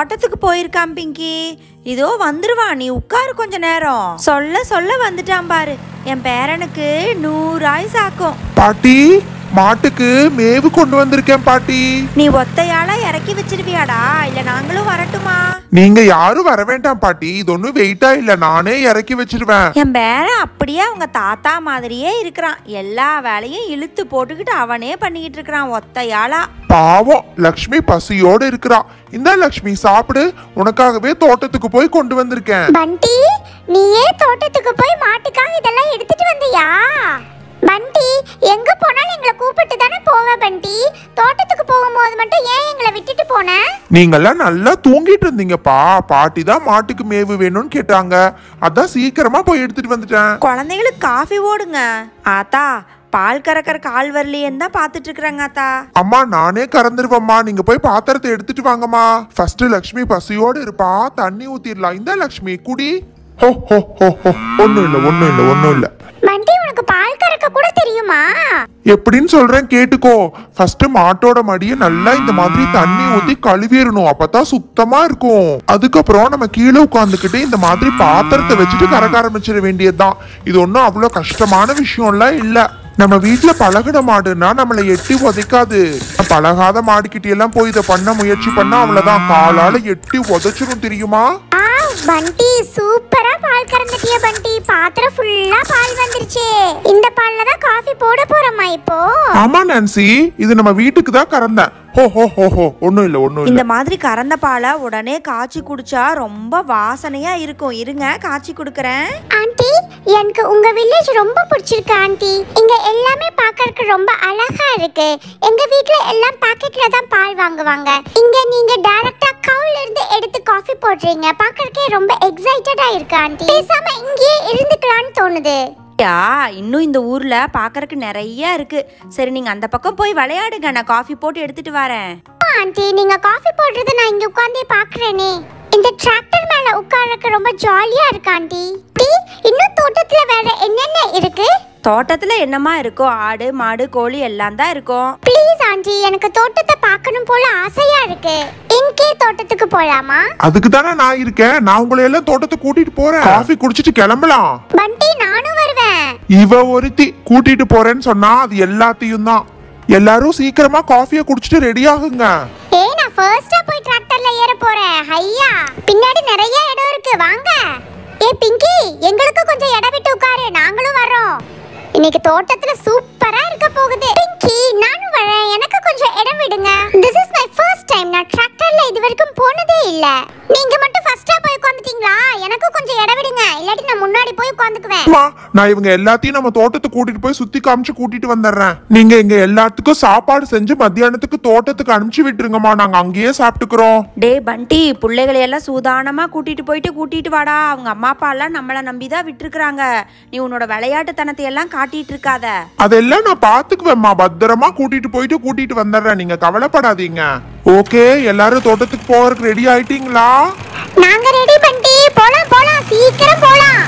தோட்டத்துக்கு போயிருக்கான் பிங்கி இதோ வந்துருவான் நீ உட்காரு கொஞ்ச நேரம் சொல்ல சொல்ல வந்துட்டான் பாரு என் பேரனுக்கு நூறு ஆயுசு ஆக்கும் பாட்டி மாட்டுக்கு மேவு கொண்டு வந்திருக்கேன் பாட்டி நீ ஒத்தையாளா இறக்கி வச்சிருவியாடா இல்ல நாங்களும் வரட்டுமா நீங்க யாரும் வர வேண்டாம் பாட்டி இது ஒன்றும் வெயிட்டா இல்ல நானே இறக்கி வச்சிருவேன் என் பேரன் அப்படியே அவங்க தாத்தா மாதிரியே இருக்கிறான் எல்லா வேலையும் இழுத்து போட்டுக்கிட்டு அவனே பண்ணிக்கிட்டு இருக்கிறான் ஒத்தையாளா பாவம் லக்ஷ்மி பசியோட இருக்கிறா இந்த லக்ஷ்மி சாப்பிடு உனக்காகவே தோட்டத்துக்கு போய் கொண்டு வந்திருக்கேன் பண்டி நீயே தோட்டத்துக்கு போய் மாட்டுக்காக இதெல்லாம் எடுத்துட்டு வந்தியா பண்டி எங்க போனாலும் எங்களை கூப்பிட்டு தானே போவ பண்டி தோட்டத்துக்கு போகும்போது மட்டும் ஏன் எங்களை விட்டுட்டு போன நீங்கெல்லாம் நல்லா தூங்கிட்டு இருந்தீங்கப்பா பாட்டி தான் மாட்டுக்கு மேவு வேணும்னு கேட்டாங்க அதான் சீக்கிரமா போய் எடுத்துட்டு வந்துட்டேன் குழந்தைகளுக்கு காஃபி ஓடுங்க ஆத்தா பால் கறக்கிற கால் வரலையேன்னு தான் பார்த்துட்டு இருக்கிறாங்க ஆத்தா அம்மா நானே கறந்துருவேம்மா நீங்க போய் பாத்திரத்தை எடுத்துட்டு வாங்கம்மா ஃபர்ஸ்ட் லக்ஷ்மி பசியோட இருப்பா தண்ணி ஊத்திடலாம் இந்த லக்ஷ்மி குடி ஹோ ஹோ ஹோ ஹோ ஒண்ணும் இல்ல ஒண்ணும் இல்ல ஒண்ணும் இல்ல பண்டி உனக்கு பால் கறக்க கூட தெரியுமா எப்படின்னு சொல்றேன் கேட்டுக்கோ ஃபர்ஸ்ட் மாட்டோட மடிய நல்லா இந்த மாதிரி தண்ணி ஊத்தி கழுவிடணும் அப்பதான் சுத்தமா இருக்கும் அதுக்கப்புறம் நம்ம கீழே உட்காந்துக்கிட்டு இந்த மாதிரி பாத்திரத்தை வச்சுட்டு கறக்க ஆரம்பிச்சிட வேண்டியதுதான் இது ஒன்றும் அவ்வளோ கஷ்டமான விஷயம்லாம் இல்ல நம்ம வீட்ல பழகின மாடுன்னா நம்மளை எட்டி உதைக்காது பழகாத மாடுக்கிட்ட எல்லாம் போய் இதை பண்ண முயற்சி பண்ணா அவ்வளவுதான் காலால எட்டி உதைச்சிரும் தெரியுமா ஆ பண்டி சூப்பரா பால் கறந்துட்டிய பண்டி பாத்திரம் ஃபுல்லா பால் வந்துருச்சு இந்த பால்ல தான் காஃபி போட போறோமா இப்போ ஆமா நான்சி இது நம்ம வீட்டுக்கு தான் கறந்தேன் ஹோ ஹோ ஹோ ஹோ ஒன்றும் இல்லை ஒன்றும் இல்லை இந்த மாதிரி கறந்த பாலை உடனே காய்ச்சி குடிச்சா ரொம்ப வாசனையா இருக்கும் இருங்க காய்ச்சி கொடுக்கறேன் ஆண்டி எனக்கு உங்க வில்லேஜ் ரொம்ப பிடிச்சிருக்கு ஆண்டி இங்க எல்லாமே பார்க்கறதுக்கு ரொம்ப அழகா இருக்கு எங்க வீட்ல எல்லாம் பாக்கெட்ல தான் பால் வாங்குவாங்க இங்க நீங்க டைரக்டா கவுல இருந்து எடுத்து காஃபி போடுறீங்க பார்க்கறதுக்கே ரொம்ப எக்ஸைட்டடா இருக்கு ஆண்டி பேசாம இங்கேயே இருந்துக்கலாம்னு தோணுது யா இன்னும் இந்த ஊர்ல பாக்கறதுக்கு நிறைய இருக்கு சரி நீங்க அந்த பக்கம் போய் விளையாடுங்க நான் காஃபி போட்டு எடுத்துட்டு வரேன் ஆண்டி நீங்க காஃபி போடுறத நான் இங்க உட்கார்ந்தே பாக்குறேனே இந்த டிராக்டர் மேல உட்கார்றதுக்கு ரொம்ப ஜாலியா இருக்கு ஆண்டி டி இன்னும் தோட்டத்துல வேற என்னென்ன இருக்கு தோட்டத்துல என்னமா இருக்கும் ஆடு மாடு கோழி எல்லாம் தான் இருக்கும் ப்ளீஸ் ஆண்டி எனக்கு தோட்டத்தை பார்க்கணும் போல ஆசையா இருக்கு இன்கே தோட்டத்துக்கு போலாமா அதுக்கு தானே நான் இருக்கேன் நான் உங்களை எல்லாம் தோட்டத்துக்கு கூட்டிட்டு போறேன் காஃபி குடிச்சிட்டு கிளம்பலாம் பண்டி நானும் வருவேன் இவ ஒருத்தி கூட்டிட்டு போறேன்னு சொன்னா அது எல்லாத்தையும் தான் எல்லாரும் சீக்கிரமா காஃபியை குடிச்சிட்டு ரெடி ஆகுங்க ஏய் நான் ஃபர்ஸ்டா போய் டிராக்டர்ல ஏற போறேன் ஹையா பின்னாடி நிறைய இடம் இருக்கு வாங்க ஏ பிங்கி எங்களுக்கு கொஞ்சம் இடம் விட்டு உட்காரு நாங்களும் வரோம் இன்னைக்கு தோட்டத்துல சூப்பரா இருக்க போகுது பிங்கி நானும் வரேன் எனக்கு கொஞ்சம் இடம் விடுங்க this is my first time நான் டிராக்டர்ல இது வரைக்கும் போனதே இல்ல நீங்க மட்டும் ஃபர்ஸ்டா போய் உட்காந்துட்டீங்களா எனக்கு கொஞ்சம் இடம் விடுங்க இல்லாட்டி நான் முன்னாடி போய் உட்காந்துக்குவேன் அம்மா நான் இவங்க எல்லாத்தையும் நம்ம தோட்டத்துக்கு கூட்டிட்டு போய் சுத்தி காமிச்சு கூட்டிட்டு வந்துடுறேன் நீங்க இங்க எல்லாத்துக்கும் சாப்பாடு செஞ்சு மத்தியானத்துக்கு தோட்டத்துக்கு அனுப்பிச்சு விட்டுருங்கம்மா நாங்க அங்கேயே சாப்பிட்டுக்கிறோம் டே பண்டி பிள்ளைகளை எல்லாம் சூதானமா கூட்டிட்டு போயிட்டு கூட்டிட்டு வாடா அவங்க அம்மா அப்பா எல்லாம் நம்மள நம்பி தான் விட்டுருக்காங்க நீ உன்னோட விளையாட்டுத்தனத்தை எல்லாம் காட்டிட்டு இருக்காத அதெல்லாம் நான் பாத்துக்குவேம்மா பத்திரமா கூட்டிட்டு போயிட்டு கூட்டிட்டு வந்துடுறேன் நீங்க கவலைப்படாதீங்க ஓகே எல்லாரும் தோட்டத்துக்கு போறதுக்கு ரெடி ஆயிட்டீங்களா நாங்க ரெடி பண்ணிட்டு போலாம் போலாம் சீக்கிரம் போலாம்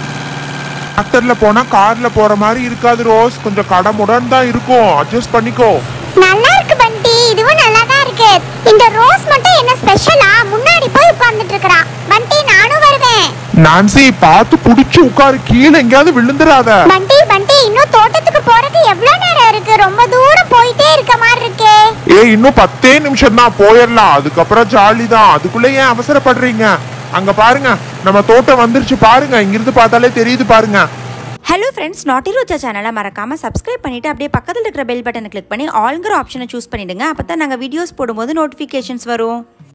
டிராக்டர்ல போனா கார்ல போற மாதிரி இருக்காது ரோஸ் கொஞ்சம் கடமுடன் தான் இருக்கும் அட்ஜஸ்ட் பண்ணிக்கோ நல்லா இருக்கு பண்டி இதுவும் நல்லா தான் இருக்கு இந்த ரோஸ் மட்டும் என்ன ஸ்பெஷலா முன்னாடி போய் உட்கார்ந்துட்டு இருக்கறா பண்டி நானும் வருவேன் நான்சி பார்த்து புடிச்சு உட்காரு கீழே எங்கேயாவது விழுந்துடாத பண்டி பண்டி இன்னும் தோட்டத்துக்கு போறதுக்கு எவ்வளவு நேரம் இருக்கு ரொம்ப தூரம் போயிட்டே இருக்க மாதிரி இருக்கே ஏ இன்னும் பத்தே நிமிஷம் தான் போயிடலாம் அதுக்கப்புறம் ஜாலி தான் அதுக்குள்ள ஏன் அவசரப்படுறீங்க அங்க பாருங்க நம்ம தோட்டம் வந்துருச்சு பாருங்க இங்கிருந்து பார்த்தாலே தெரியுது பாருங்க ஹலோ ஃப்ரெண்ட்ஸ் நாட்டி ரோச்சா சேனலை மறக்காம சப்ஸ்கிரைப் பண்ணிட்டு அப்படியே பக்கத்தில் இருக்கிற பெல் பட்டனை கிளிக் பண்ணி ஆல்ங்கிற ஆப்ஷனை சூஸ் பண்ணிடுங்க அப்போ தான் நாங்கள் வீடியோஸ் போடும்போது நோட்டிஃபிகேஷன்ஸ் வரும்